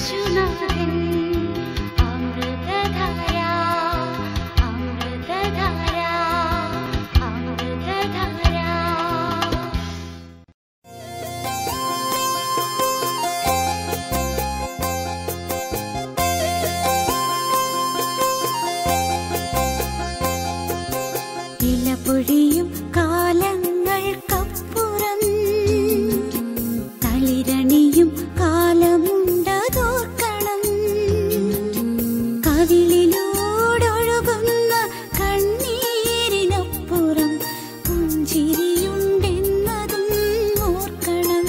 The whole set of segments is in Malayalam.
യേശുനാഥൻ അമൃതധാര അമൃതധാര അമൃതധാര ഇലപൊഴിയും കാലങ്ങൾക്കപ്പുറം തളിരണിയും കാലമുണ്ടതോർക്കണം കവിളിലൂടൊഴുകുന്ന കണ്ണീരിനപ്പുറം പുഞ്ചിരിയുണ്ടെന്നതും ഓർക്കണം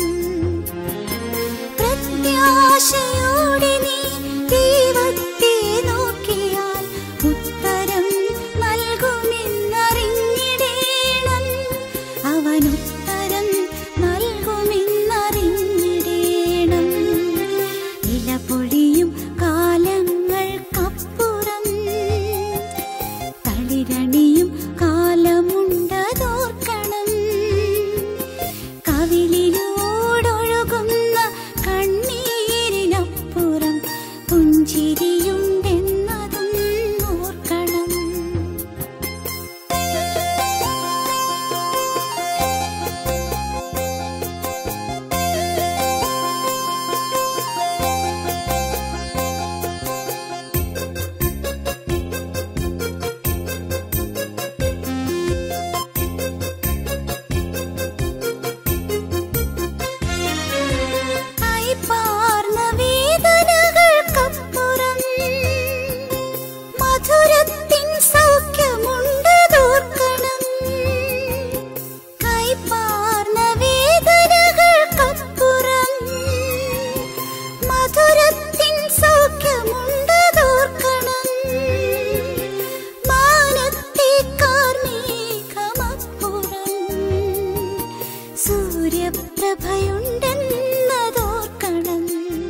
പ്രത്യാശയോടെ നീ ദൈവത്തെ നോക്കിയാൽ ഉത്തരം നൽകുമെന്നറിഞ്ഞിടേണം അവൻ ഉത്തരം നൽകുമെന്നറിഞ്ഞിടേണം ഇലപൊഴിയും കാലങ്ങൾക്കപ്പുറം തളിരണിയും കാലമുണ്ടതോർക്കണം കവിളിലൂടൊഴുകുന്ന കണ്ണീരിനപ്പുറം പുഞ്ചിരിയുണ്ടെന്നതും ഓർക്കണം കൈപ്പാർന്ന വേദനകൾക്കപ്പുറം മധുരത്തിൻ സൗഖ്യമുണ്ട് തോർക്കണം കൈപ്പാർന്ന വേദനകൾക്കപ്പുറം മധുരത്തിൻ സൗഖ്യമുണ്ട് തോർക്കണം മാനത്തെ കാർമേഘമപ്പുറം സൂര്യപ്രഭയുണ്ടെന്നതോർക്കണം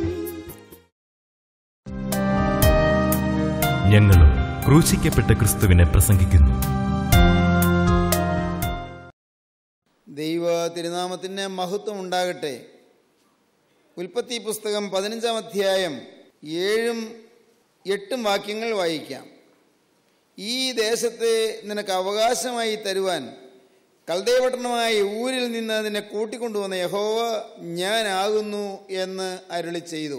ഞങ്ങളും ക്രൂശിക്കപ്പെട്ട ക്രിസ്തുവിനെ പ്രസംഗിക്കുന്നു ദൈവ തിരുനാമത്തിന് മഹത്വം ഉണ്ടാകട്ടെ ഉൽപ്പത്തി പുസ്തകം പതിനഞ്ചാം അധ്യായം ഏഴും എട്ടും വാക്യങ്ങൾ വായിക്കാം ഈ ദേശത്തെ നിനക്ക് അവകാശമായി തരുവാൻ കൽദേവട്ടണമായ ഊരിൽ നിന്ന് നിന്നെ കൂട്ടിക്കൊണ്ടുവന്ന യഹോവ ഞാനാകുന്നു എന്ന് അരുളി ചെയ്തു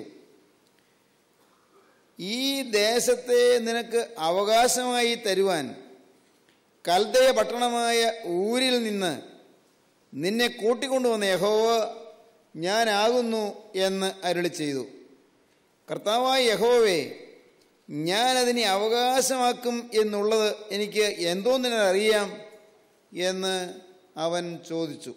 ഈ ദേശത്തെ നിനക്ക് അവകാശമായി തരുവാൻ കൽദയ പട്ടണമായ ഊരിൽ നിന്ന് നിന്നെ കൂട്ടിക്കൊണ്ടുവന്ന യഹോവ ഞാനാകുന്നു എന്ന് അരുളി ചെയ്തു കർത്താവായ യഹോവേ ഞാനതിനെ അവകാശമാക്കും എന്നുള്ളത് എനിക്ക് എന്തോന്നിനാൽ അറിയാം എന്ന് അവൻ ചോദിച്ചു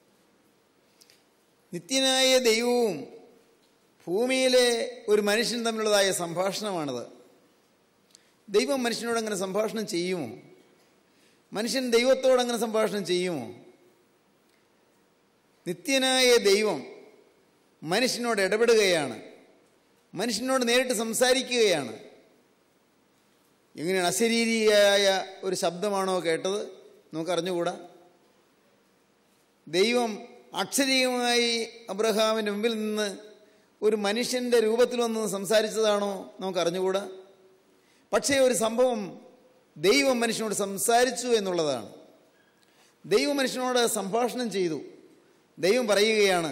നിത്യനായ ദൈവവും ഭൂമിയിലെ ഒരു മനുഷ്യൻ തമ്മിലുള്ളതായ സംഭാഷണമാണിത് ദൈവം മനുഷ്യനോട് അങ്ങനെ സംഭാഷണം ചെയ്യുമോ മനുഷ്യൻ ദൈവത്തോട് അങ്ങനെ സംഭാഷണം ചെയ്യുമോ നിത്യനായ ദൈവം മനുഷ്യനോട് ഇടപെടുകയാണ് മനുഷ്യനോട് നേരിട്ട് സംസാരിക്കുകയാണ് എങ്ങനെയാണ് അശരീരിയായ ഒരു ശബ്ദമാണോ കേട്ടത് നമുക്ക് അറിഞ്ഞുകൂടാ ദൈവം അക്ഷരീയമായി അബ്രഹാമിൻ്റെ മുമ്പിൽ നിന്ന് ഒരു മനുഷ്യൻ്റെ രൂപത്തിൽ വന്ന് സംസാരിച്ചതാണോ നമുക്ക് അറിഞ്ഞുകൂടാ പക്ഷേ ഒരു സംഭവം ദൈവം മനുഷ്യനോട് സംസാരിച്ചു എന്നുള്ളതാണ് ദൈവം മനുഷ്യനോട് സംഭാഷണം ചെയ്തു ദൈവം പറയുകയാണ്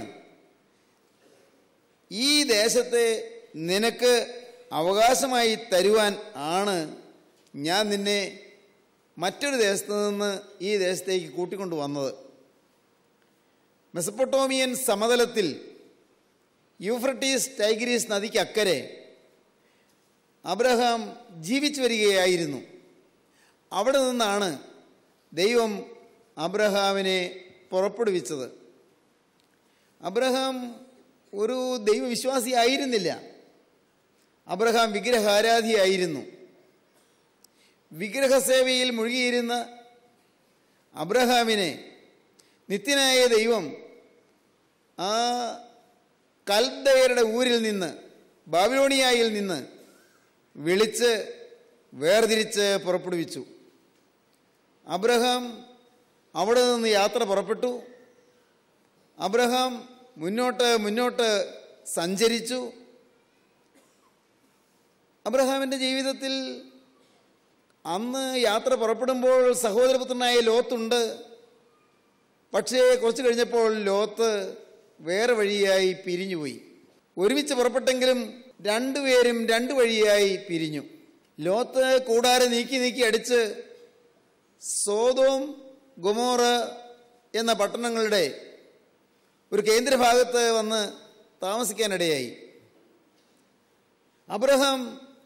ഈ ദേശത്തെ നിനക്ക് അവകാശമായി തരുവാൻ ആണ് ഞാൻ നിന്നെ മറ്റൊരു ദേശത്ത് നിന്ന് ഈ ദേശത്തേക്ക് കൂട്ടിക്കൊണ്ടു വന്നത് മെസപ്പൊട്ടോമിയൻ സമതലത്തിൽ യൂഫ്രട്ടീസ് ടൈഗ്രീസ് നദിക്ക് അക്കരെ അബ്രഹാം ജീവിച്ചു വരികയായിരുന്നു അവിടെ നിന്നാണ് ദൈവം അബ്രഹാമിനെ പുറപ്പെടുവിച്ചത് അബ്രഹാം ഒരു ദൈവവിശ്വാസി ആയിരുന്നില്ല അബ്രഹാം വിഗ്രഹാരാധിയായിരുന്നു വിഗ്രഹസേവയിൽ മുഴുകിയിരുന്ന അബ്രഹാമിനെ നിത്യനായ ദൈവം ആ കൽദയരുടെ ഊരിൽ നിന്ന് ബാബിലോണിയായിൽ നിന്ന് വിളിച്ച് വേർതിരിച്ച് പുറപ്പെടുവിച്ചു അബ്രഹാം അവിടെ നിന്ന് യാത്ര പുറപ്പെട്ടു അബ്രഹാം മുന്നോട്ട് മുന്നോട്ട് സഞ്ചരിച്ചു അബ്രഹാമിൻ്റെ ജീവിതത്തിൽ അന്ന് യാത്ര പുറപ്പെടുമ്പോൾ സഹോദരപുത്രനായ ലോത്തുണ്ട് പക്ഷേ കുറച്ച് കഴിഞ്ഞപ്പോൾ ലോത്ത് വേറെ വഴിയായി പിരിഞ്ഞുപോയി ഒരുമിച്ച് പുറപ്പെട്ടെങ്കിലും രണ്ടുപേരും രണ്ട് വഴിയായി പിരിഞ്ഞു ലോത്ത് കൂടാരെ നീക്കി നീക്കി അടിച്ച് സോതോം ഗൊമോറ എന്ന പട്ടണങ്ങളുടെ ഒരു കേന്ദ്രഭാഗത്ത് വന്ന് താമസിക്കാനിടയായി അബ്രഹാം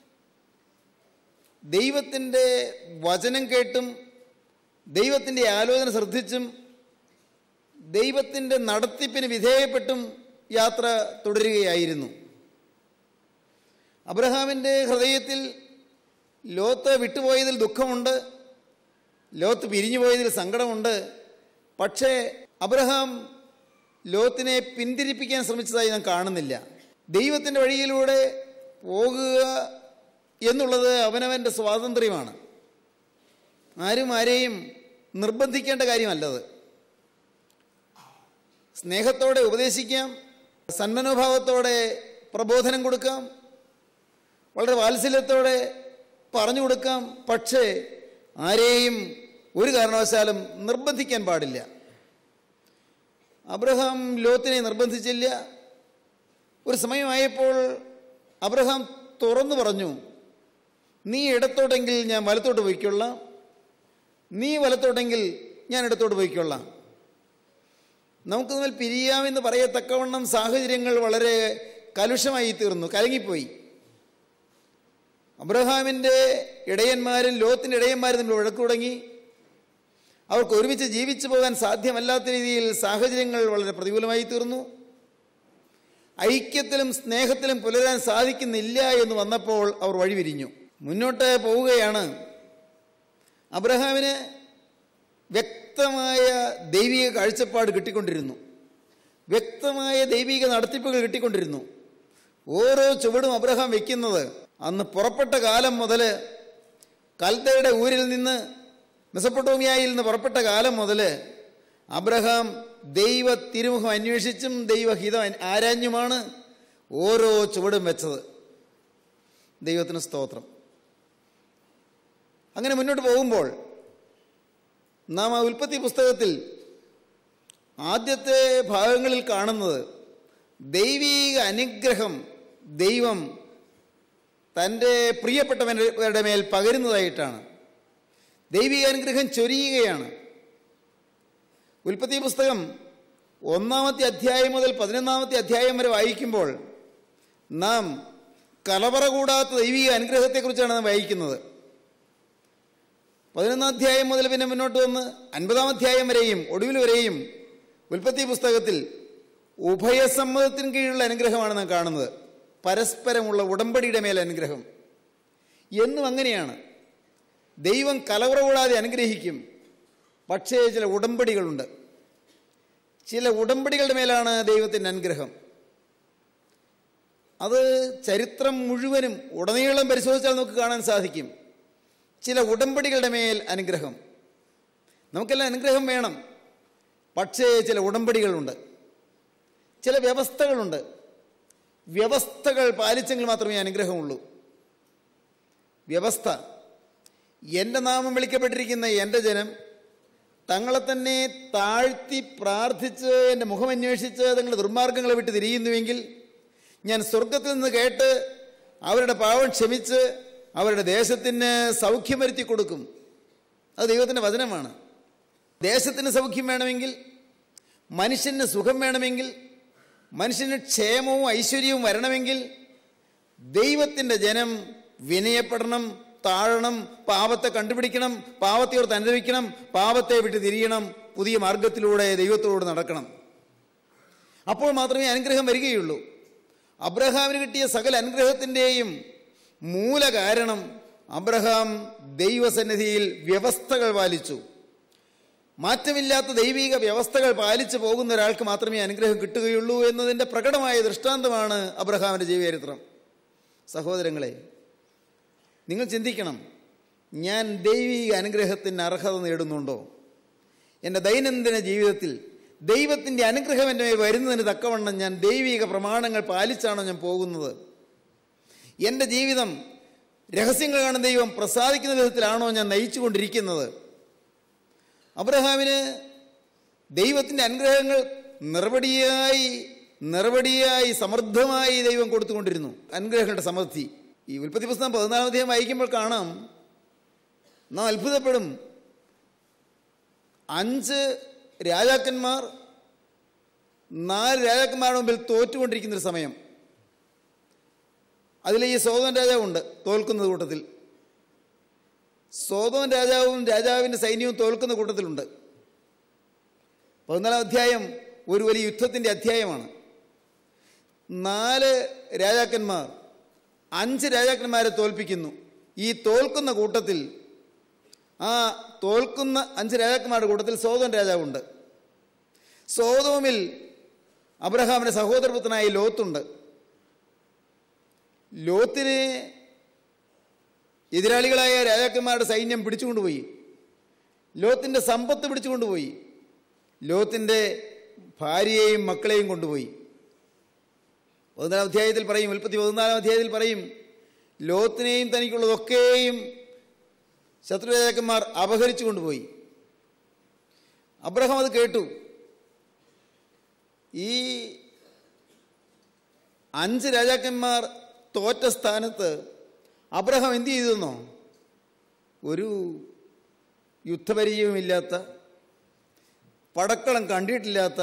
ദൈവത്തിൻ്റെ വചനം കേട്ടും ദൈവത്തിൻ്റെ ആലോചന ശ്രദ്ധിച്ചും ദൈവത്തിൻ്റെ നടത്തിപ്പിന് വിധേയപ്പെട്ടും യാത്ര തുടരുകയായിരുന്നു അബ്രഹാമിൻ്റെ ഹൃദയത്തിൽ ലോത്ത് വിട്ടുപോയതിൽ ദുഃഖമുണ്ട് ലോത്ത് പിരിഞ്ഞുപോയതിൽ സങ്കടമുണ്ട് പക്ഷേ അബ്രഹാം ലോത്തിനെ പിന്തിരിപ്പിക്കാൻ ശ്രമിച്ചതായി നാം കാണുന്നില്ല ദൈവത്തിൻ്റെ വഴിയിലൂടെ പോകുക എന്നുള്ളത് അവനവൻ്റെ സ്വാതന്ത്ര്യമാണ് ആരും ആരെയും നിർബന്ധിക്കേണ്ട കാര്യമല്ലത് സ്നേഹത്തോടെ ഉപദേശിക്കാം സന്മനോഭാവത്തോടെ പ്രബോധനം കൊടുക്കാം വളരെ വാത്സല്യത്തോടെ പറഞ്ഞു കൊടുക്കാം പക്ഷേ ആരെയും ഒരു കാരണവശാലും നിർബന്ധിക്കാൻ പാടില്ല അബ്രഹാം ലോത്തിനെ നിർബന്ധിച്ചില്ല ഒരു സമയമായപ്പോൾ അബ്രഹാം തുറന്നു പറഞ്ഞു നീ ഇടത്തോട്ടെങ്കിൽ ഞാൻ വലത്തോട്ട് പോയിക്കൊള്ളാം നീ വലത്തോട്ടെങ്കിൽ ഞാൻ ഇടത്തോട്ട് പോയിക്കൊള്ളാം നമുക്ക് തമ്മിൽ പിരിയാമെന്ന് പറയത്തക്കവണ്ണം സാഹചര്യങ്ങൾ വളരെ കലുഷമായി തീർന്നു കലങ്ങിപ്പോയി അബ്രഹാമിൻ്റെ ഇടയന്മാരും ലോത്തിൻ്റെ ഇടയന്മാരും തമ്മിൽ വഴക്കു തുടങ്ങി അവർക്ക് ഒരുമിച്ച് ജീവിച്ചു പോകാൻ സാധ്യമല്ലാത്ത രീതിയിൽ സാഹചര്യങ്ങൾ വളരെ പ്രതികൂലമായി തീർന്നു ഐക്യത്തിലും സ്നേഹത്തിലും പുലരാൻ സാധിക്കുന്നില്ല എന്ന് വന്നപ്പോൾ അവർ വഴിപിരിഞ്ഞു മുന്നോട്ട് പോവുകയാണ് അബ്രഹാമിന് വ്യക്തമായ ദൈവിക കാഴ്ചപ്പാട് കിട്ടിക്കൊണ്ടിരുന്നു വ്യക്തമായ ദൈവിക നടത്തിപ്പുകൾ കിട്ടിക്കൊണ്ടിരുന്നു ഓരോ ചുവടും അബ്രഹാം വെക്കുന്നത് അന്ന് പുറപ്പെട്ട കാലം മുതൽ കൽത്തയുടെ ഊരിൽ നിന്ന് മെസപ്പൊട്ടോമിയായിൽ നിന്ന് പുറപ്പെട്ട കാലം മുതൽ അബ്രഹാം ദൈവ തിരുമുഖം അന്വേഷിച്ചും ദൈവഹിതം അൻ- ആരാഞ്ഞുമാണ് ഓരോ ചുവടും വെച്ചത് ദൈവത്തിന് സ്തോത്രം അങ്ങനെ മുന്നോട്ട് പോകുമ്പോൾ നാം ആ ഉൽപ്പത്തി പുസ്തകത്തിൽ ആദ്യത്തെ ഭാഗങ്ങളിൽ കാണുന്നത് ദൈവീക അനുഗ്രഹം ദൈവം തൻ്റെ പ്രിയപ്പെട്ടവരുടെ മേൽ പകരുന്നതായിട്ടാണ് ദൈവിക അനുഗ്രഹം ചൊരിയുകയാണ് ഉൽപ്പത്തി പുസ്തകം ഒന്നാമത്തെ അധ്യായം മുതൽ പതിനൊന്നാമത്തെ അധ്യായം വരെ വായിക്കുമ്പോൾ നാം കലവറ കൂടാത്ത ദൈവിക അനുഗ്രഹത്തെക്കുറിച്ചാണ് നാം വായിക്കുന്നത് പതിനൊന്നാം അധ്യായം മുതൽ പിന്നെ മുന്നോട്ട് വന്ന് അൻപതാം അധ്യായം വരെയും ഒടുവിൽ വരെയും ഉൽപ്പത്തി പുസ്തകത്തിൽ ഉഭയസമ്മതത്തിന് കീഴിലുള്ള അനുഗ്രഹമാണ് നാം കാണുന്നത് പരസ്പരമുള്ള ഉടമ്പടിയുടെ മേൽ അനുഗ്രഹം എന്നും അങ്ങനെയാണ് ദൈവം കലവറ കൂടാതെ അനുഗ്രഹിക്കും പക്ഷേ ചില ഉടമ്പടികളുണ്ട് ചില ഉടമ്പടികളുടെ മേലാണ് ദൈവത്തിൻ്റെ അനുഗ്രഹം അത് ചരിത്രം മുഴുവനും ഉടനീളം പരിശോധിച്ചാൽ നമുക്ക് കാണാൻ സാധിക്കും ചില ഉടമ്പടികളുടെ മേൽ അനുഗ്രഹം നമുക്കെല്ലാം അനുഗ്രഹം വേണം പക്ഷേ ചില ഉടമ്പടികളുണ്ട് ചില വ്യവസ്ഥകളുണ്ട് വ്യവസ്ഥകൾ പാലിച്ചെങ്കിൽ മാത്രമേ അനുഗ്രഹമുള്ളൂ വ്യവസ്ഥ എൻ്റെ നാമം വിളിക്കപ്പെട്ടിരിക്കുന്ന എൻ്റെ ജനം തങ്ങളെ തന്നെ താഴ്ത്തി പ്രാർത്ഥിച്ച് എൻ്റെ മുഖമന്വേഷിച്ച് തങ്ങളുടെ ദുർമാർഗങ്ങളെ വിട്ട് തിരിയുന്നുവെങ്കിൽ ഞാൻ സ്വർഗത്തിൽ നിന്ന് കേട്ട് അവരുടെ പാവം ക്ഷമിച്ച് അവരുടെ ദേശത്തിന് സൗഖ്യം വരുത്തി കൊടുക്കും അത് ദൈവത്തിൻ്റെ വചനമാണ് ദേശത്തിന് സൗഖ്യം വേണമെങ്കിൽ മനുഷ്യന് സുഖം വേണമെങ്കിൽ മനുഷ്യന് ക്ഷേമവും ഐശ്വര്യവും വരണമെങ്കിൽ ദൈവത്തിൻ്റെ ജനം വിനയപ്പെടണം താഴണം പാപത്തെ കണ്ടുപിടിക്കണം പാപത്തെ ഓർത്ത് അനുഭവിക്കണം പാപത്തെ വിട്ട് തിരിയണം പുതിയ മാർഗത്തിലൂടെ ദൈവത്തോട് നടക്കണം അപ്പോൾ മാത്രമേ അനുഗ്രഹം വരികയുള്ളൂ അബ്രഹാമിന് കിട്ടിയ സകല അനുഗ്രഹത്തിൻ്റെയും മൂല കാരണം അബ്രഹാം ദൈവസന്നിധിയിൽ വ്യവസ്ഥകൾ പാലിച്ചു മാറ്റമില്ലാത്ത ദൈവിക വ്യവസ്ഥകൾ പാലിച്ചു പോകുന്ന ഒരാൾക്ക് മാത്രമേ അനുഗ്രഹം കിട്ടുകയുള്ളൂ എന്നതിൻ്റെ പ്രകടമായ ദൃഷ്ടാന്തമാണ് അബ്രഹാമിൻ്റെ ജീവചരിത്രം സഹോദരങ്ങളെ നിങ്ങൾ ചിന്തിക്കണം ഞാൻ ദൈവിക അനുഗ്രഹത്തിന് അർഹത നേടുന്നുണ്ടോ എൻ്റെ ദൈനംദിന ജീവിതത്തിൽ ദൈവത്തിൻ്റെ അനുഗ്രഹം എൻ്റെ മേൽ വരുന്നതിന് തക്കവണ്ണം ഞാൻ ദൈവിക പ്രമാണങ്ങൾ പാലിച്ചാണോ ഞാൻ പോകുന്നത് എൻ്റെ ജീവിതം രഹസ്യങ്ങൾ കാണുന്ന ദൈവം പ്രസാദിക്കുന്ന വിധത്തിലാണോ ഞാൻ നയിച്ചുകൊണ്ടിരിക്കുന്നത് അബ്രഹാമിന് ദൈവത്തിൻ്റെ അനുഗ്രഹങ്ങൾ നിറവടിയായി നിറവടിയായി സമൃദ്ധമായി ദൈവം കൊടുത്തുകൊണ്ടിരുന്നു അനുഗ്രഹങ്ങളുടെ സമൃദ്ധി ഈ ഉൽപ്പത്തി പുസ്തകം പതിനാലാം അധ്യായം വായിക്കുമ്പോൾ കാണാം നാം അത്ഭുതപ്പെടും അഞ്ച് രാജാക്കന്മാർ നാല് രാജാക്കന്മാരുടെ മുമ്പിൽ തോറ്റുകൊണ്ടിരിക്കുന്ന ഒരു സമയം അതിൽ ഈ സോതോൻ രാജാവുണ്ട് തോൽക്കുന്ന കൂട്ടത്തിൽ സോതോൻ രാജാവും രാജാവിൻ്റെ സൈന്യവും തോൽക്കുന്ന കൂട്ടത്തിലുണ്ട് പതിനാലാം അധ്യായം ഒരു വലിയ യുദ്ധത്തിൻ്റെ അധ്യായമാണ് നാല് രാജാക്കന്മാർ അഞ്ച് രാജാക്കന്മാരെ തോൽപ്പിക്കുന്നു ഈ തോൽക്കുന്ന കൂട്ടത്തിൽ ആ തോൽക്കുന്ന അഞ്ച് രാജാക്കന്മാരുടെ കൂട്ടത്തിൽ സോതോൻ രാജാവുണ്ട് സോതോമിൽ അബ്രഹാമിന്റെ സഹോദരപുത്രനായ ലോത്തുണ്ട് ലോത്തിനെ എതിരാളികളായ രാജാക്കന്മാരുടെ സൈന്യം പിടിച്ചുകൊണ്ടുപോയി ലോത്തിൻ്റെ സമ്പത്ത് പിടിച്ചുകൊണ്ടുപോയി ലോത്തിൻ്റെ ഭാര്യയെയും മക്കളെയും കൊണ്ടുപോയി പതിനാലാം അധ്യായത്തിൽ പറയും ഉൽപ്പത്തി പതിനാലാം അധ്യായത്തിൽ പറയും ലോത്തിനെയും തനിക്കുള്ളതൊക്കെയും ശത്രു രാജാക്കന്മാർ അപഹരിച്ചു കൊണ്ടുപോയി അബ്രഹാം അത് കേട്ടു ഈ അഞ്ച് രാജാക്കന്മാർ തോറ്റ സ്ഥാനത്ത് അബ്രഹാം എന്ത് ചെയ്തെന്നോ ഒരു യുദ്ധപരിചയവുമില്ലാത്ത പടക്കളം കണ്ടിട്ടില്ലാത്ത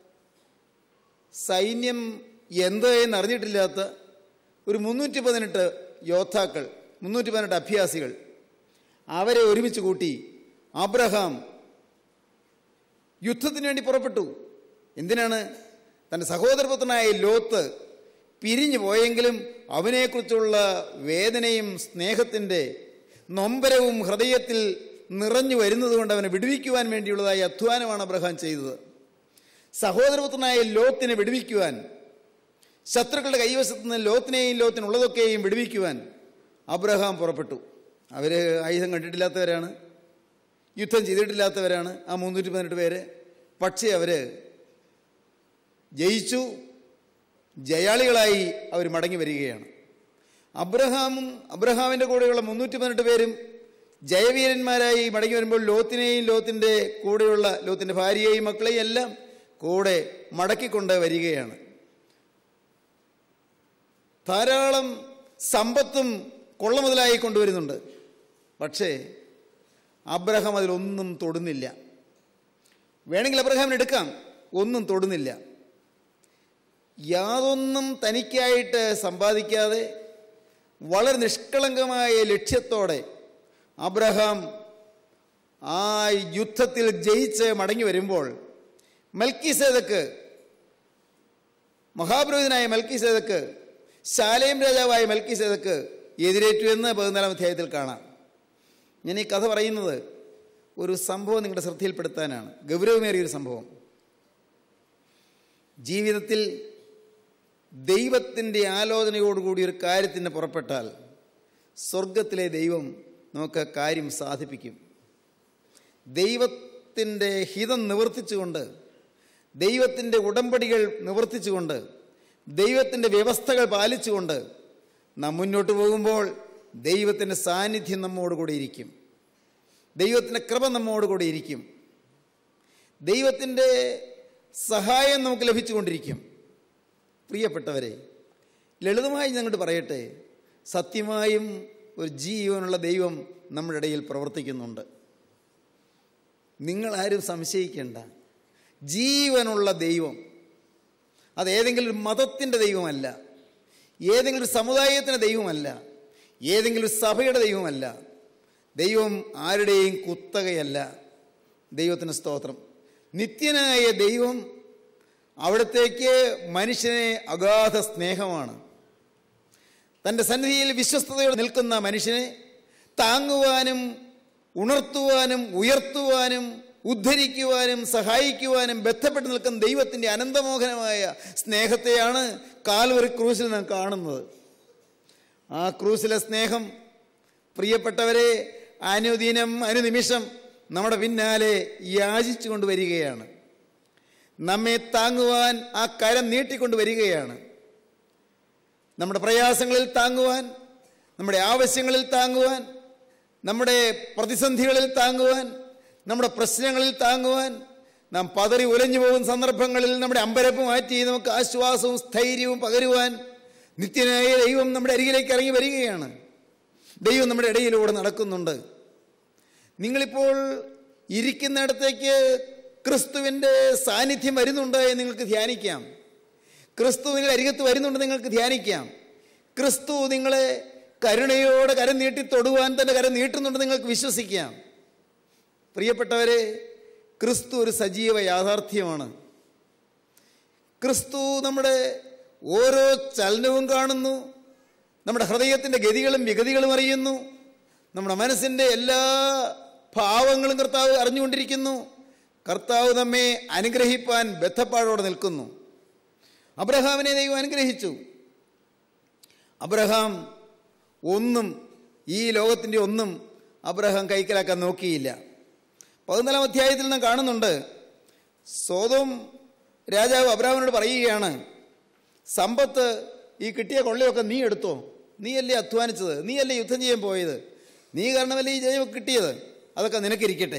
സൈന്യം എന്ത് എന്ന് അറിഞ്ഞിട്ടില്ലാത്ത ഒരു മുന്നൂറ്റി പതിനെട്ട് യോദ്ധാക്കൾ മുന്നൂറ്റി പതിനെട്ട് അഭ്യാസികൾ അവരെ ഒരുമിച്ച് കൂട്ടി അബ്രഹാം യുദ്ധത്തിന് വേണ്ടി പുറപ്പെട്ടു എന്തിനാണ് തൻ്റെ സഹോദരപുത്രനായ ലോത്ത് പിരിഞ്ഞു പോയെങ്കിലും അവനെക്കുറിച്ചുള്ള വേദനയും സ്നേഹത്തിൻ്റെ നൊമ്പരവും ഹൃദയത്തിൽ നിറഞ്ഞു വരുന്നതുകൊണ്ട് അവനെ വിടുവിക്കുവാൻ വേണ്ടിയുള്ളതായ അധ്വാനമാണ് അബ്രഹാം ചെയ്തത് സഹോദരപുത്രനായ ലോത്തിനെ വിടുവിക്കുവാൻ ശത്രുക്കളുടെ കൈവശത്ത് നിന്ന് ലോത്തിനെയും ലോത്തിനുള്ളതൊക്കെയും വിടുവിക്കുവാൻ അബ്രഹാം പുറപ്പെട്ടു അവർ ആയുധം കണ്ടിട്ടില്ലാത്തവരാണ് യുദ്ധം ചെയ്തിട്ടില്ലാത്തവരാണ് ആ മുന്നൂറ്റി പതിനെട്ട് പേര് പക്ഷേ അവർ ജയിച്ചു ജയാളികളായി അവർ മടങ്ങി വരികയാണ് അബ്രഹാമും അബ്രഹാമിൻ്റെ കൂടെയുള്ള മുന്നൂറ്റി പതിനെട്ട് പേരും ജയവീരന്മാരായി മടങ്ങി വരുമ്പോൾ ലോത്തിനെയും ലോത്തിൻ്റെ കൂടെയുള്ള ലോത്തിൻ്റെ ഭാര്യയെയും മക്കളെയും എല്ലാം കൂടെ മടക്കിക്കൊണ്ട് വരികയാണ് ധാരാളം സമ്പത്തും കൊള്ള മുതലായി കൊണ്ടുവരുന്നുണ്ട് പക്ഷേ അബ്രഹാം അതിലൊന്നും തൊടുന്നില്ല വേണമെങ്കിൽ അബ്രഹാമിന് എടുക്കാം ഒന്നും തൊടുന്നില്ല യാതൊന്നും തനിക്കായിട്ട് സമ്പാദിക്കാതെ വളരെ നിഷ്കളങ്കമായ ലക്ഷ്യത്തോടെ അബ്രഹാം ആ യുദ്ധത്തിൽ ജയിച്ച് മടങ്ങി വരുമ്പോൾ മൽക്കിസേദക്ക് മഹാപുരോഹിതനായ മൽക്കിസേദക്ക് ശാലയം രാജാവായ മൽക്കിസേദക്ക് എതിരേറ്റു എന്ന് പതിനാലാം അധ്യായത്തിൽ കാണാം ഞാൻ ഈ കഥ പറയുന്നത് ഒരു സംഭവം നിങ്ങളുടെ ശ്രദ്ധയിൽപ്പെടുത്താനാണ് ഗൗരവമേറിയൊരു സംഭവം ജീവിതത്തിൽ ദൈവത്തിൻ്റെ ആലോചനയോടുകൂടി ഒരു കാര്യത്തിന് പുറപ്പെട്ടാൽ സ്വർഗത്തിലെ ദൈവം നമുക്ക് കാര്യം സാധിപ്പിക്കും ദൈവത്തിൻ്റെ ഹിതം നിവർത്തിച്ചുകൊണ്ട് ദൈവത്തിൻ്റെ ഉടമ്പടികൾ നിവർത്തിച്ചുകൊണ്ട് ദൈവത്തിൻ്റെ വ്യവസ്ഥകൾ പാലിച്ചുകൊണ്ട് നാം മുന്നോട്ട് പോകുമ്പോൾ ദൈവത്തിൻ്റെ സാന്നിധ്യം നമ്മോട് കൂടെ ഇരിക്കും ദൈവത്തിൻ്റെ കൃപ നമ്മോട് കൂടെ ഇരിക്കും ദൈവത്തിൻ്റെ സഹായം നമുക്ക് ലഭിച്ചുകൊണ്ടിരിക്കും പ്രിയപ്പെട്ടവരെ ലളിതമായി ഞങ്ങോട്ട് പറയട്ടെ സത്യമായും ഒരു ജീവനുള്ള ദൈവം നമ്മുടെ ഇടയിൽ പ്രവർത്തിക്കുന്നുണ്ട് നിങ്ങളാരും സംശയിക്കേണ്ട ജീവനുള്ള ദൈവം അത് ഏതെങ്കിലും ഒരു മതത്തിൻ്റെ ദൈവമല്ല ഏതെങ്കിലും ഒരു സമുദായത്തിൻ്റെ ദൈവമല്ല ഏതെങ്കിലും ഒരു സഭയുടെ ദൈവമല്ല ദൈവം ആരുടെയും കുത്തകയല്ല ദൈവത്തിന് സ്തോത്രം നിത്യനായ ദൈവം അവിടത്തേക്ക് മനുഷ്യനെ അഗാധ സ്നേഹമാണ് തൻ്റെ സന്നിധിയിൽ വിശ്വസ്തയോടെ നിൽക്കുന്ന മനുഷ്യനെ താങ്ങുവാനും ഉണർത്തുവാനും ഉയർത്തുവാനും ഉദ്ധരിക്കുവാനും സഹായിക്കുവാനും ബന്ധപ്പെട്ട് നിൽക്കുന്ന ദൈവത്തിൻ്റെ അനന്തമോഹനമായ സ്നേഹത്തെയാണ് കാൽവറി ക്രൂസിൽ നാം കാണുന്നത് ആ ക്രൂസിലെ സ്നേഹം പ്രിയപ്പെട്ടവരെ അനുദിനം അനുനിമിഷം നമ്മുടെ പിന്നാലെ യാചിച്ചു കൊണ്ടുവരികയാണ് നമ്മെ താങ്ങുവാൻ ആ കരം നീട്ടിക്കൊണ്ട് വരികയാണ് നമ്മുടെ പ്രയാസങ്ങളിൽ താങ്ങുവാൻ നമ്മുടെ ആവശ്യങ്ങളിൽ താങ്ങുവാൻ നമ്മുടെ പ്രതിസന്ധികളിൽ താങ്ങുവാൻ നമ്മുടെ പ്രശ്നങ്ങളിൽ താങ്ങുവാൻ നാം പതറി ഉലഞ്ഞു പോകുന്ന സന്ദർഭങ്ങളിൽ നമ്മുടെ അമ്പരപ്പ് മാറ്റി നമുക്ക് ആശ്വാസവും സ്ഥൈര്യവും പകരുവാൻ നിത്യനായ ദൈവം നമ്മുടെ അരികിലേക്ക് ഇറങ്ങി വരികയാണ് ദൈവം നമ്മുടെ ഇടയിലൂടെ നടക്കുന്നുണ്ട് നിങ്ങളിപ്പോൾ ഇരിക്കുന്നിടത്തേക്ക് ക്രിസ്തുവിൻ്റെ സാന്നിധ്യം വരുന്നുണ്ട് എന്ന് നിങ്ങൾക്ക് ധ്യാനിക്കാം ക്രിസ്തു നിങ്ങളുടെ അരികത്ത് വരുന്നുണ്ട് നിങ്ങൾക്ക് ധ്യാനിക്കാം ക്രിസ്തു നിങ്ങളെ കരുണയോടെ കരം നീട്ടി തൊടുവാൻ തൻ്റെ കരം നീട്ടുന്നുണ്ട് നിങ്ങൾക്ക് വിശ്വസിക്കാം പ്രിയപ്പെട്ടവരെ ക്രിസ്തു ഒരു സജീവ യാഥാർത്ഥ്യമാണ് ക്രിസ്തു നമ്മുടെ ഓരോ ചലനവും കാണുന്നു നമ്മുടെ ഹൃദയത്തിൻ്റെ ഗതികളും വിഗതികളും അറിയുന്നു നമ്മുടെ മനസ്സിൻ്റെ എല്ലാ ഭാവങ്ങളും കർത്താവ് അറിഞ്ഞുകൊണ്ടിരിക്കുന്നു കർത്താവ് നമ്മെ അനുഗ്രഹിപ്പാൻ ബദ്ധപ്പാടോടെ നിൽക്കുന്നു അബ്രഹാമിനെ ദൈവം അനുഗ്രഹിച്ചു അബ്രഹാം ഒന്നും ഈ ലോകത്തിൻ്റെ ഒന്നും അബ്രഹാം കൈക്കലാക്കാൻ നോക്കിയില്ല പതിനാലാം അധ്യായത്തിൽ നാം കാണുന്നുണ്ട് സ്വതം രാജാവ് അബ്രഹാമിനോട് പറയുകയാണ് സമ്പത്ത് ഈ കിട്ടിയ കൊള്ളയൊക്കെ നീ എടുത്തോ നീയല്ലേ അധ്വാനിച്ചത് നീയല്ലേ യുദ്ധം ചെയ്യാൻ പോയത് നീ കാരണമല്ലേ ഈ ജയം കിട്ടിയത് അതൊക്കെ നിനക്കിരിക്കട്ടെ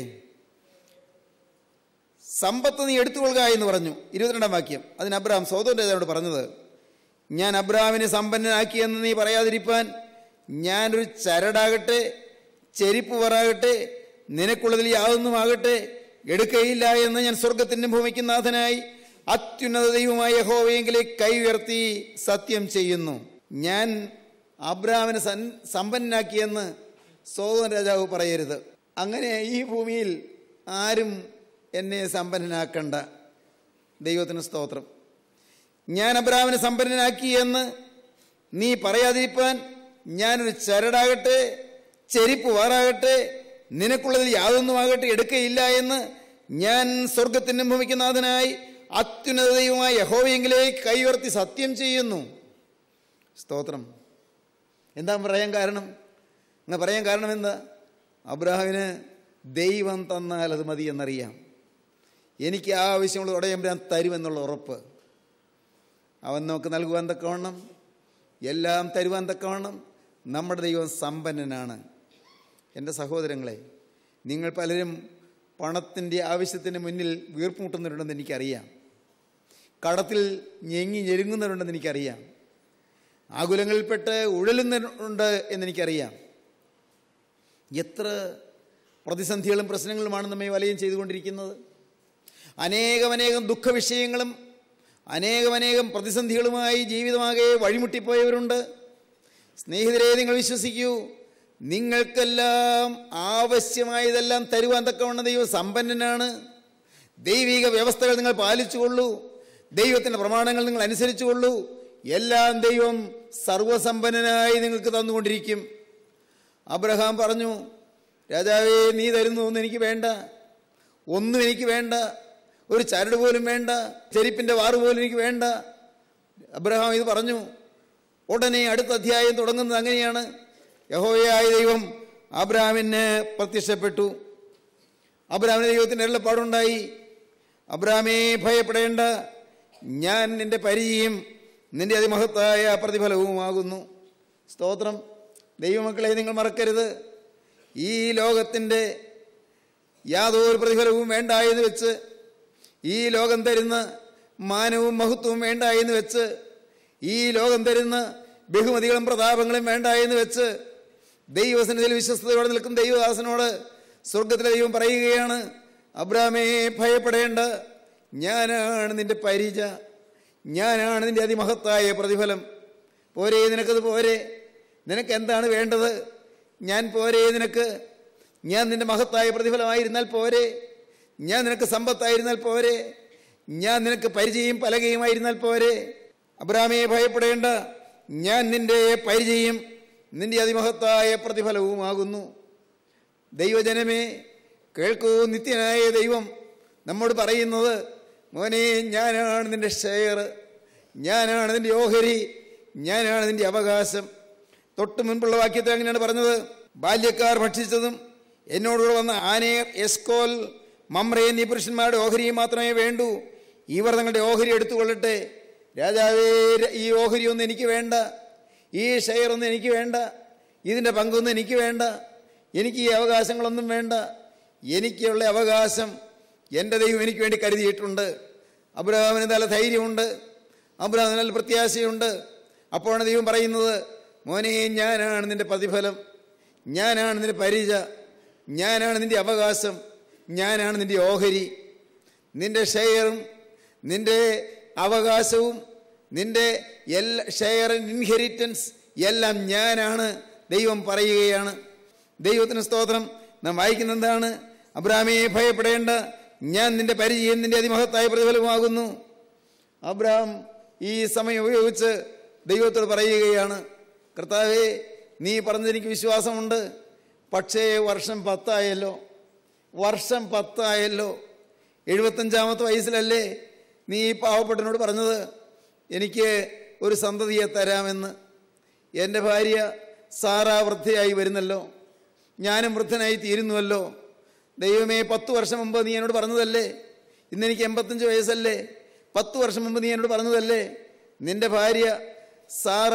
സമ്പത്ത് നീ എടുത്തുകൊള്ളുക എന്ന് പറഞ്ഞു ഇരുപത്തിരണ്ടാം വാക്യം അതിന് അബ്രഹാം സോദോൻ രാജാവോട് പറഞ്ഞത് ഞാൻ അബ്രഹാമിനെ സമ്പന്നനാക്കിയെന്ന് നീ പറയാതിരിപ്പാൻ ഞാനൊരു ചരടാകട്ടെ ചെരിപ്പ് വറാകട്ടെ നിനക്കുള്ളതിൽ യാതൊന്നുമാകട്ടെ എടുക്കയില്ല എന്ന് ഞാൻ സ്വർഗത്തിൻ്റെ ഭൂമിക്ക് നാഥനായി അത്യുന്നത ദൈവമായ യഹോവയെങ്കിലേക്ക് കൈ ഉയർത്തി സത്യം ചെയ്യുന്നു ഞാൻ അബ്രഹാമിനെ സൻ സമ്പന്നനാക്കിയെന്ന് സോദോൻ രാജാവ് പറയരുത് അങ്ങനെ ഈ ഭൂമിയിൽ ആരും എന്നെ സമ്പന്നനാക്കണ്ട ദൈവത്തിന് സ്തോത്രം ഞാൻ അബ്രഹാമിനെ സമ്പന്നനാക്കി എന്ന് നീ പറയാതിരിപ്പാൻ ഞാനൊരു ചരടാകട്ടെ ചെരിപ്പ് വാറാകട്ടെ നിനക്കുള്ളതിൽ യാതൊന്നുമാകട്ടെ എടുക്കയില്ല എന്ന് ഞാൻ സ്വർഗത്തിൻ്റെ ഭൂമിക്ക് നാഥനായി അത്യുന്നത ദൈവമായ യഹോവയെങ്കിലേക്ക് കൈയുയർത്തി സത്യം ചെയ്യുന്നു സ്തോത്രം എന്താ പറയാൻ കാരണം അങ്ങനെ പറയാൻ കാരണം എന്താ അബ്രഹാമിന് ദൈവം തന്നാൽ അത് മതി എന്നറിയാം എനിക്ക് ആ ആവശ്യമുള്ള ഉടയം ഞാൻ തരുമെന്നുള്ള ഉറപ്പ് അവൻ നമുക്ക് നൽകുവാൻ തക്കവണ്ണം എല്ലാം തരുവാൻ തക്കവണ്ണം നമ്മുടെ ദൈവം സമ്പന്നനാണ് എൻ്റെ സഹോദരങ്ങളെ നിങ്ങൾ പലരും പണത്തിൻ്റെ ആവശ്യത്തിന് മുന്നിൽ വീർപ്പുമുട്ടുന്നവരുണ്ടെന്ന് എനിക്കറിയാം കടത്തിൽ ഞെങ്ങി ഞെരുങ്ങുന്നവരുണ്ടെന്ന് എനിക്കറിയാം ആകുലങ്ങളിൽപ്പെട്ട് ഉഴലുന്നുണ്ട് എന്നെനിക്കറിയാം എത്ര പ്രതിസന്ധികളും പ്രശ്നങ്ങളുമാണ് നമ്മെ വലയം ചെയ്തുകൊണ്ടിരിക്കുന്നത് അനേകമനേകം ദുഃഖവിഷയങ്ങളും അനേകമനേകം പ്രതിസന്ധികളുമായി ജീവിതമാകെ വഴിമുട്ടിപ്പോയവരുണ്ട് സ്നേഹിതരെ നിങ്ങൾ വിശ്വസിക്കൂ നിങ്ങൾക്കെല്ലാം ആവശ്യമായതെല്ലാം തരുവാൻ തക്കവണ്ണം ദൈവം സമ്പന്നനാണ് ദൈവിക വ്യവസ്ഥകൾ നിങ്ങൾ പാലിച്ചുകൊള്ളൂ ദൈവത്തിൻ്റെ പ്രമാണങ്ങൾ നിങ്ങൾ അനുസരിച്ചുകൊള്ളൂ എല്ലാം ദൈവം സർവസമ്പന്നനായി നിങ്ങൾക്ക് തന്നുകൊണ്ടിരിക്കും അബ്രഹാം പറഞ്ഞു രാജാവേ നീ തരുന്നു ഒന്നും എനിക്ക് വേണ്ട ഒന്നും എനിക്ക് വേണ്ട ഒരു ചരട് പോലും വേണ്ട ചെരിപ്പിൻ്റെ വാറ് പോലും എനിക്ക് വേണ്ട അബ്രഹാം ഇത് പറഞ്ഞു ഉടനെ അടുത്ത അധ്യായം തുടങ്ങുന്നത് അങ്ങനെയാണ് യഹോവയായ ദൈവം അബ്രഹാമിന് പ്രത്യക്ഷപ്പെട്ടു അബ്രഹാമിന് ദൈവത്തിൻ്റെ എള്ളപ്പാടുണ്ടായി അബ്രഹാമേ ഭയപ്പെടേണ്ട ഞാൻ നിന്റെ പരിചയം നിന്റെ അതിമഹത്തായ പ്രതിഫലവുമാകുന്നു സ്തോത്രം ദൈവമക്കളെ നിങ്ങൾ മറക്കരുത് ഈ ലോകത്തിൻ്റെ യാതൊരു പ്രതിഫലവും വേണ്ട എന്ന് വെച്ച് ഈ ലോകം തരുന്ന മാനവും മഹത്വവും വേണ്ട എന്ന് വെച്ച് ഈ ലോകം തരുന്ന ബഹുമതികളും പ്രതാപങ്ങളും വേണ്ട എന്ന് വെച്ച് ദൈവസന്നിധിയിൽ വിശ്വസ്തയോടെ നിൽക്കുന്ന ദൈവദാസനോട് സ്വർഗത്തിലെ ദൈവം പറയുകയാണ് അബ്രാമേ ഭയപ്പെടേണ്ട ഞാനാണ് നിന്റെ പരിച ഞാനാണ് നിന്റെ അതിമഹത്തായ പ്രതിഫലം പോരേ നിനക്കത് പോരെ നിനക്ക് എന്താണ് വേണ്ടത് ഞാൻ പോരേ നിനക്ക് ഞാൻ നിന്റെ മഹത്തായ പ്രതിഫലമായിരുന്നാൽ പോരെ ഞാൻ നിനക്ക് സമ്പത്തായിരുന്നാൽ പോരെ ഞാൻ നിനക്ക് പരിചയം പലകയുമായിരുന്നാൽ പോരെ അബ്രാമയെ ഭയപ്പെടേണ്ട ഞാൻ നിന്റെ പരിചയം നിന്റെ അതിമഹത്തായ പ്രതിഫലവുമാകുന്നു ദൈവജനമേ കേൾക്കൂ നിത്യനായ ദൈവം നമ്മോട് പറയുന്നത് മോനെ ഞാനാണ് നിന്റെ ഷെയർ ഞാനാണ് നിന്റെ ഓഹരി ഞാനാണ് നിന്റെ അവകാശം തൊട്ട് മുൻപുള്ള വാക്യത്തിൽ അങ്ങനെയാണ് പറഞ്ഞത് ബാല്യക്കാർ ഭക്ഷിച്ചതും എന്നോടുകൂടെ വന്ന ആനേർ എസ്കോൽ മമ്ര എന്നീ പുരുഷന്മാരുടെ ഓഹരിയും മാത്രമേ വേണ്ടൂ ഇവർ തങ്ങളുടെ ഓഹരി എടുത്തുകൊള്ളട്ടെ രാജാവേ ഈ ഓഹരി ഒന്നും എനിക്ക് വേണ്ട ഈ ഷെയർ ഒന്നും എനിക്ക് വേണ്ട ഇതിൻ്റെ പങ്കൊന്നും എനിക്ക് വേണ്ട എനിക്ക് ഈ അവകാശങ്ങളൊന്നും വേണ്ട എനിക്കുള്ള അവകാശം എൻ്റെ ദൈവം എനിക്ക് വേണ്ടി കരുതിയിട്ടുണ്ട് അബ്രഹാമിന് നല്ല ധൈര്യമുണ്ട് അബ്രഹാമിന് നല്ല പ്രത്യാശയുണ്ട് അപ്പോഴാണ് ദൈവം പറയുന്നത് മോനെ ഞാനാണ് നിന്റെ പ്രതിഫലം ഞാനാണ് നിന്റെ പരിച ഞാനാണ് നിന്റെ അവകാശം ഞാനാണ് നിന്റെ ഓഹരി നിന്റെ ഷെയറും നിന്റെ അവകാശവും നിന്റെ എല്ലാ ഷെയർ ഇൻഹെറിറ്റൻസ് എല്ലാം ഞാനാണ് ദൈവം പറയുകയാണ് ദൈവത്തിന് സ്തോത്രം നാം വായിക്കുന്ന എന്താണ് അബ്രാഹമേ ഭയപ്പെടേണ്ട ഞാൻ നിന്റെ പരിചയം നിന്റെ അതിമഹത്തായ പ്രതിഫലമാകുന്നു അബ്രഹാം ഈ സമയം ഉപയോഗിച്ച് ദൈവത്തോട് പറയുകയാണ് കർത്താവേ നീ പറഞ്ഞതെനിക്ക് വിശ്വാസമുണ്ട് പക്ഷേ വർഷം പത്തായല്ലോ വർഷം പത്തായല്ലോ എഴുപത്തഞ്ചാമത്തെ വയസ്സിലല്ലേ നീ ഈ പാവപ്പെട്ടനോട് പറഞ്ഞത് എനിക്ക് ഒരു സന്തതിയെ തരാമെന്ന് എൻ്റെ ഭാര്യ സാറാ വൃദ്ധയായി വരുന്നല്ലോ ഞാനും വൃദ്ധനായി തീരുന്നുവല്ലോ ദൈവമേ പത്ത് വർഷം മുമ്പ് നീ എന്നോട് പറഞ്ഞതല്ലേ ഇന്നെനിക്ക് എൺപത്തഞ്ച് വയസ്സല്ലേ പത്ത് വർഷം മുമ്പ് നീ എന്നോട് പറഞ്ഞതല്ലേ നിന്റെ ഭാര്യ സാറ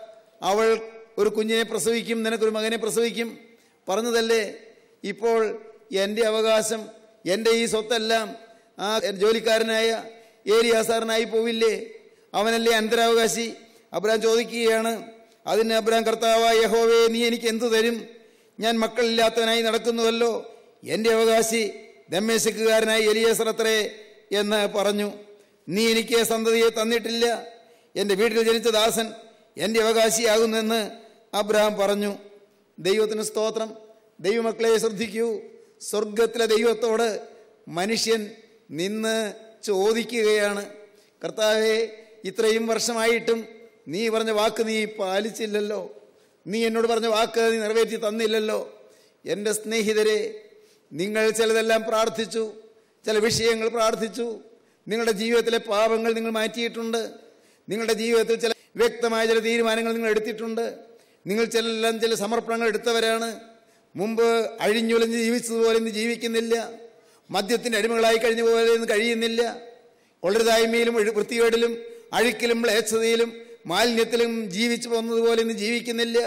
അവൾ ഒരു കുഞ്ഞിനെ പ്രസവിക്കും നിനക്കൊരു മകനെ പ്രസവിക്കും പറഞ്ഞതല്ലേ ഇപ്പോൾ എൻ്റെ അവകാശം എൻ്റെ ഈ സ്വത്തെല്ലാം ആ ജോലിക്കാരനായ ഏരിയാസാറിനായി പോവില്ലേ അവനല്ലേ അന്തരാവകാശി അബ്രാം ചോദിക്കുകയാണ് അതിന് അബ്രാം കർത്താവായ യഹോവേ നീ എനിക്ക് എന്തു തരും ഞാൻ മക്കളില്ലാത്തവനായി നടക്കുന്നുവല്ലോ എൻ്റെ അവകാശി ദമ്മേശക്കുകാരനായ എലിയേസർ അത്രേ എന്ന് പറഞ്ഞു നീ എനിക്ക് സന്തതിയെ തന്നിട്ടില്ല എൻ്റെ വീട്ടിൽ ജനിച്ച ദാസൻ എൻ്റെ അവകാശിയാകുന്നെന്ന് അബ്രഹാം പറഞ്ഞു ദൈവത്തിന് സ്തോത്രം ദൈവമക്കളെ ശ്രദ്ധിക്കൂ സ്വർഗത്തിലെ ദൈവത്തോട് മനുഷ്യൻ നിന്ന് ചോദിക്കുകയാണ് കർത്താവെ ഇത്രയും വർഷമായിട്ടും നീ പറഞ്ഞ വാക്ക് നീ പാലിച്ചില്ലല്ലോ നീ എന്നോട് പറഞ്ഞ വാക്ക് നീ നിറവേറ്റി തന്നില്ലല്ലോ എൻ്റെ സ്നേഹിതരെ നിങ്ങൾ ചിലതെല്ലാം പ്രാർത്ഥിച്ചു ചില വിഷയങ്ങൾ പ്രാർത്ഥിച്ചു നിങ്ങളുടെ ജീവിതത്തിലെ പാപങ്ങൾ നിങ്ങൾ മാറ്റിയിട്ടുണ്ട് നിങ്ങളുടെ ജീവിതത്തിൽ ചില വ്യക്തമായ ചില തീരുമാനങ്ങൾ നിങ്ങൾ എടുത്തിട്ടുണ്ട് നിങ്ങൾ ചിലെല്ലാം ചില സമർപ്പണങ്ങൾ എടുത്തവരാണ് മുമ്പ് അഴിഞ്ഞുലഞ്ഞ് ജീവിച്ചതുപോലെ ഇന്ന് ജീവിക്കുന്നില്ല മദ്യത്തിൻ്റെ അടിമകളായി കഴിഞ്ഞ പോലെ ഇന്ന് കഴിയുന്നില്ല കൊള്ളരുതായ്മയിലും ഒഴു- വൃത്തികേടിലും അഴുക്കിലും മ്ലേച്ഛതയിലും മാലിന്യത്തിലും ജീവിച്ചു പോകുന്നതുപോലെ ഇന്ന് ജീവിക്കുന്നില്ല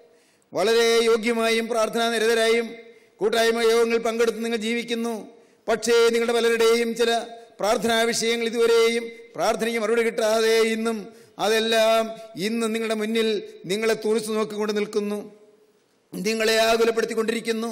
വളരെ യോഗ്യമായും പ്രാർത്ഥനാ നിരതരായും കൂട്ടായ്മ യോഗങ്ങളിൽ പങ്കെടുത്ത് നിങ്ങൾ ജീവിക്കുന്നു പക്ഷേ നിങ്ങളുടെ പലരുടെയും ചില പ്രാർത്ഥനാ വിഷയങ്ങൾ ഇതുവരെയും പ്രാർത്ഥനയ്ക്ക് മറുപടി കിട്ടാതെ ഇന്നും അതെല്ലാം ഇന്ന് നിങ്ങളുടെ മുന്നിൽ നിങ്ങളെ തുറച്ചു നോക്കിക്കൊണ്ട് നിൽക്കുന്നു നിങ്ങളെ ആകുലപ്പെടുത്തിക്കൊണ്ടിരിക്കുന്നു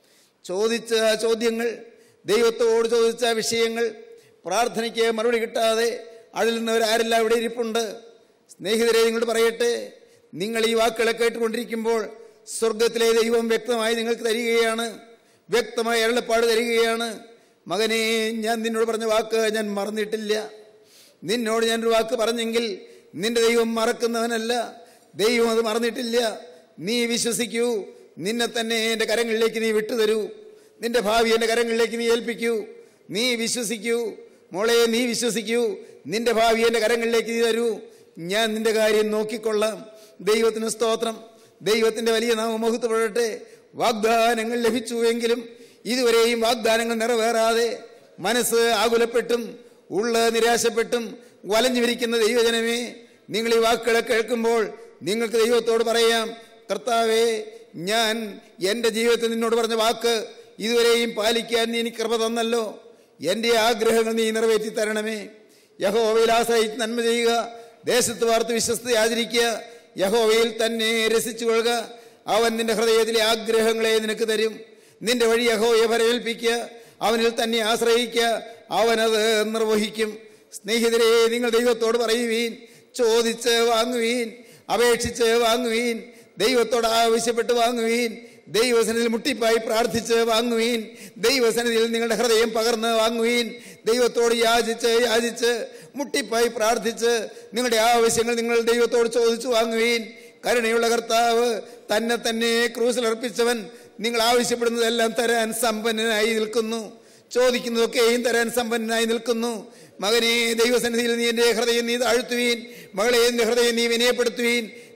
ചോദിച്ച ചോദ്യങ്ങൾ ദൈവത്തോട് ചോദിച്ച വിഷയങ്ങൾ പ്രാർത്ഥനയ്ക്ക് മറുപടി കിട്ടാതെ അതിൽ നിന്നവരാരെല്ലാം ഇവിടെ ഇരിപ്പുണ്ട് സ്നേഹിതരെ നിങ്ങളോട് പറയട്ടെ നിങ്ങൾ ഈ വാക്കുകളെ കേട്ടുകൊണ്ടിരിക്കുമ്പോൾ സ്വർഗത്തിലെ ദൈവം വ്യക്തമായി നിങ്ങൾക്ക് തരികയാണ് വ്യക്തമായ അരുളപ്പാട് തരികയാണ് മകനെ ഞാൻ നിന്നോട് പറഞ്ഞ വാക്ക് ഞാൻ മറന്നിട്ടില്ല നിന്നോട് ഞാനൊരു വാക്ക് പറഞ്ഞെങ്കിൽ നിന്റെ ദൈവം മറക്കുന്നവനല്ല ദൈവം അത് മറന്നിട്ടില്ല നീ വിശ്വസിക്കൂ നിന്നെ തന്നെ എൻ്റെ കരങ്ങളിലേക്ക് നീ വിട്ടുതരൂ നിന്റെ ഭാവി എൻ്റെ കരങ്ങളിലേക്ക് നീ ഏൽപ്പിക്കൂ നീ വിശ്വസിക്കൂ മോളെ നീ വിശ്വസിക്കൂ നിന്റെ ഭാവി എൻ്റെ കരങ്ങളിലേക്ക് നീ തരൂ ഞാൻ നിന്റെ കാര്യം നോക്കിക്കൊള്ളാം ദൈവത്തിന് സ്തോത്രം ദൈവത്തിന്റെ വലിയ നാമം മഹത്വപ്പെടട്ടെ വാഗ്ദാനങ്ങൾ ലഭിച്ചുവെങ്കിലും ഇതുവരെയും വാഗ്ദാനങ്ങൾ നിറവേറാതെ മനസ്സ് ആകുലപ്പെട്ടും ഉള്ള നിരാശപ്പെട്ടും വലഞ്ഞു വിരിക്കുന്ന ദൈവജനമേ നിങ്ങൾ ഈ വാക്കുകളെ കേൾക്കുമ്പോൾ നിങ്ങൾക്ക് ദൈവത്തോട് പറയാം കർത്താവേ ഞാൻ എൻ്റെ ജീവിതത്തിൽ നിന്നോട് പറഞ്ഞ വാക്ക് ഇതുവരെയും പാലിക്കാൻ നീ എനിക്ക് കൃപ തന്നല്ലോ എൻ്റെ ആഗ്രഹങ്ങൾ നീ നിറവേറ്റി തരണമേ യഹോവയിൽ ആശ്രയിച്ച് നന്മ ചെയ്യുക ദേശത്ത് വാർത്ത് വിശ്വസ്ത ആചരിക്കുക യഹോവയിൽ തന്നെ രസിച്ചു കൊള്ളുക അവൻ നിന്റെ ഹൃദയത്തിലെ ആഗ്രഹങ്ങളെ നിനക്ക് തരും നിന്റെ വഴി യഹോവയെ വരവേൽപ്പിക്കുക അവനിൽ തന്നെ ആശ്രയിക്കുക അവനത് നിർവഹിക്കും സ്നേഹിതരെ നിങ്ങൾ ദൈവത്തോട് പറയുവീൻ ചോദിച്ച് വാങ്ങുവീൻ അപേക്ഷിച്ച് വാങ്ങുവീൻ ദൈവത്തോട് ആവശ്യപ്പെട്ട് വാങ്ങുവീൻ ദൈവസനത്തിൽ മുട്ടിപ്പായി പ്രാർത്ഥിച്ച് വാങ്ങുവീൻ ദൈവസനത്തിൽ നിങ്ങളുടെ ഹൃദയം പകർന്ന് വാങ്ങുവീൻ ദൈവത്തോട് യാചിച്ച് യാചിച്ച് മുട്ടിപ്പായി പ്രാർത്ഥിച്ച് നിങ്ങളുടെ ആവശ്യങ്ങൾ നിങ്ങൾ ദൈവത്തോട് ചോദിച്ചു വാങ്ങുവീൻ കരുണയുള്ള കർത്താവ് തന്നെ തന്നെ ക്രൂസിൽ അർപ്പിച്ചവൻ നിങ്ങൾ ആവശ്യപ്പെടുന്നതെല്ലാം തരാൻ സമ്പന്നനായി നിൽക്കുന്നു ചോദിക്കുന്നതൊക്കെയും തരാൻ സമ്പന്നനായി നിൽക്കുന്നു മകനെ ദൈവസന്നിധിയിൽ നീ എൻ്റെ ഹൃദയം നീ താഴ്ത്തുവീൻ മകളെ എൻ്റെ ഹൃദയം നീ വിനയപ്പെടുത്തുവീൻ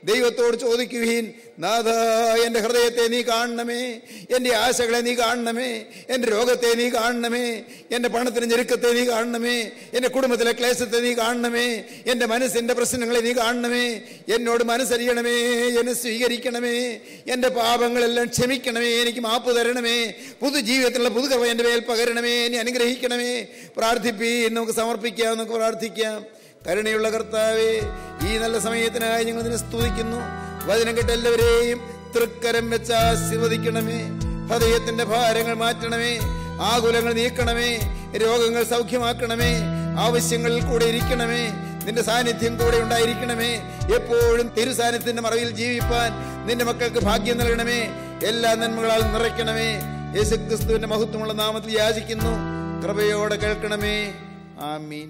ദൈവത്തോട് ചോദിക്കുവീൻ നാഥ എൻ്റെ ഹൃദയത്തെ നീ കാണണമേ എൻ്റെ ആശകളെ നീ കാണണമേ എൻ്റെ രോഗത്തെ നീ കാണണമേ എൻ്റെ പണത്തിന് ഞെരുക്കത്തെ നീ കാണണമേ എൻ്റെ കുടുംബത്തിലെ ക്ലേശത്തെ നീ കാണണമേ എൻ്റെ മനസ്സിൻ്റെ പ്രശ്നങ്ങളെ നീ കാണണമേ എന്നോട് മനസ്സറിയണമേ എന്നെ സ്വീകരിക്കണമേ എൻ്റെ പാപങ്ങളെല്ലാം ക്ഷമിക്കണമേ എനിക്ക് മാപ്പ് തരണമേ പുതുജീവിതത്തിലുള്ള പുതുകർമ്മ എൻ്റെ മേൽ പകരണമേ എന്നെ അനുഗ്രഹിക്കണമേ പ്രാർത്ഥിപ്പീൻ നമുക്ക് സമർപ്പിക്കാം നമുക്ക് പ്രാർത്ഥിക്കാം കരുണയുള്ള കർത്താവേ ഈ നല്ല സമയത്തിനായി ഞങ്ങൾ നിന്നെ സ്തുതിക്കുന്നു വചനം കേട്ട എല്ലാവരെയും തൃക്കരം വെച്ച് ആശീർവദിക്കണമേ ഹൃദയത്തിന്റെ ഭാരങ്ങൾ മാറ്റണമേ ആകുലങ്ങൾ നീക്കണമേ രോഗങ്ങൾ സൗഖ്യമാക്കണമേ ആവശ്യങ്ങളിൽ കൂടെ ഇരിക്കണമേ നിന്റെ സാന്നിധ്യം കൂടെ ഉണ്ടായിരിക്കണമേ എപ്പോഴും തിരു സാന്നിധ്യത്തിന്റെ മറവിൽ ജീവിപ്പാൻ നിന്റെ മക്കൾക്ക് ഭാഗ്യം നൽകണമേ എല്ലാ നന്മകളാൽ നിറയ്ക്കണമേ യേശുക്രിസ്തുവിന്റെ മഹത്വമുള്ള നാമത്തിൽ യാചിക്കുന്നു കൃപയോടെ കേൾക്കണമേ ആമീൻ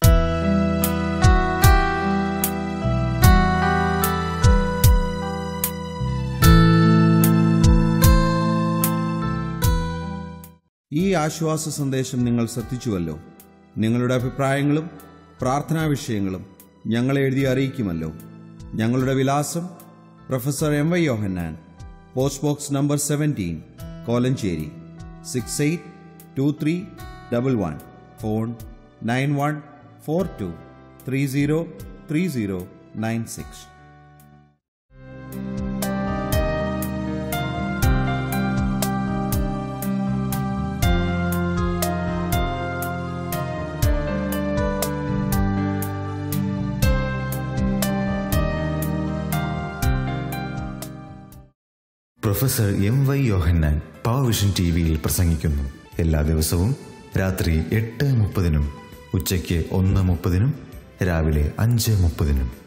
ഈ ആശ്വാസ സന്ദേശം നിങ്ങൾ ശ്രദ്ധിച്ചുവല്ലോ നിങ്ങളുടെ അഭിപ്രായങ്ങളും പ്രാർത്ഥനാ വിഷയങ്ങളും ഞങ്ങളെ എഴുതി അറിയിക്കുമല്ലോ ഞങ്ങളുടെ വിലാസം professor M Y Yohannan post box number seventeen Kolenchery six eight two three double one phone nine one four two three zero three zero nine six professor M Y Yohannan power vision T വിയിൽ പ്രസംഗിക്കുന്നു എല്ലാ ദിവസവും രാത്രി എട്ട് മുപ്പതിനും ഉച്ചയ്ക്ക് ഒന്ന് മുപ്പതിനും രാവിലെ അഞ്ച് മുപ്പതിനും